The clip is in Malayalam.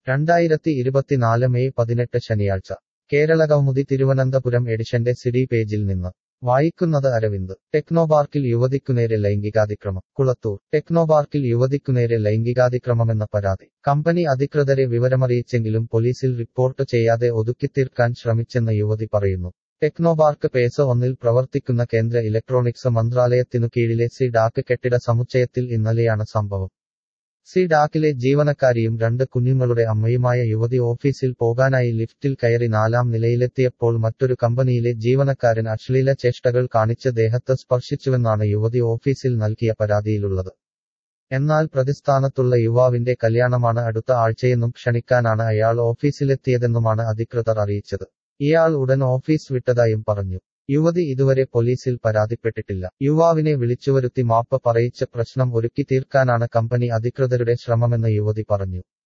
രണ്ടായിരത്തി ഇരുപത്തിനാല് മെയ് പതിനെട്ട് ശനിയാഴ്ച കേരള കൗമുദി തിരുവനന്തപുരം എഡിഷന്റെ സിഡി പേജിൽ നിന്ന് വായിക്കുന്നത് അരവിന്ദ് ടെക്നോപാർക്കിൽ യുവതിക്കുനേരെ ലൈംഗികാതിക്രമം കുളത്തൂർ ടെക്നോപാർക്കിൽ യുവതിക്കുനേരെ ലൈംഗികാതിക്രമമെന്ന പരാതി കമ്പനി അധികൃതരെ വിവരമറിയിച്ചെങ്കിലും പോലീസിൽ റിപ്പോർട്ട് ചെയ്യാതെ ഒതുക്കിത്തീർക്കാൻ ശ്രമിച്ചെന്ന് യുവതി പറയുന്നു ടെക്നോപാർക്ക് പേസ ഒന്നിൽ പ്രവർത്തിക്കുന്ന കേന്ദ്ര ഇലക്ട്രോണിക്സ് മന്ത്രാലയത്തിനു കീഴിലെ സി ഡാക്ക് കെട്ടിട സമുച്ചയത്തിൽ ഇന്നലെയാണ് സംഭവം സി ഡാക്കിലെ ജീവനക്കാരിയും രണ്ട് കുഞ്ഞുങ്ങളുടെ അമ്മയുമായ യുവതി ഓഫീസിൽ പോകാനായി ലിഫ്റ്റിൽ കയറി നാലാം നിലയിലെത്തിയപ്പോൾ മറ്റൊരു കമ്പനിയിലെ ജീവനക്കാരൻ അശ്ലീല ചേഷ്ടകൾ കാണിച്ച് ദേഹത്ത് സ്പർശിച്ചുവെന്നാണ് യുവതി ഓഫീസിൽ നൽകിയ പരാതിയിലുള്ളത് എന്നാൽ പ്രതിസ്ഥാനത്തുള്ള യുവാവിന്റെ കല്യാണമാണ് അടുത്ത ആഴ്ചയെന്നും ക്ഷണിക്കാനാണ് അയാൾ ഓഫീസിലെത്തിയതെന്നുമാണ് അധികൃതർ അറിയിച്ചത് ഇയാൾ ഉടൻ ഓഫീസ് വിട്ടതായും പറഞ്ഞു യുവതി ഇതുവരെ പോലീസിൽ പരാതിപ്പെട്ടിട്ടില്ല യുവാവിനെ വിളിച്ചുവരുത്തി മാപ്പ് പറയിച്ച് പ്രശ്നം ഒരുക്കി തീർക്കാനാണ് കമ്പനി അധികൃതരുടെ ശ്രമമെന്ന് യുവതി പറഞ്ഞു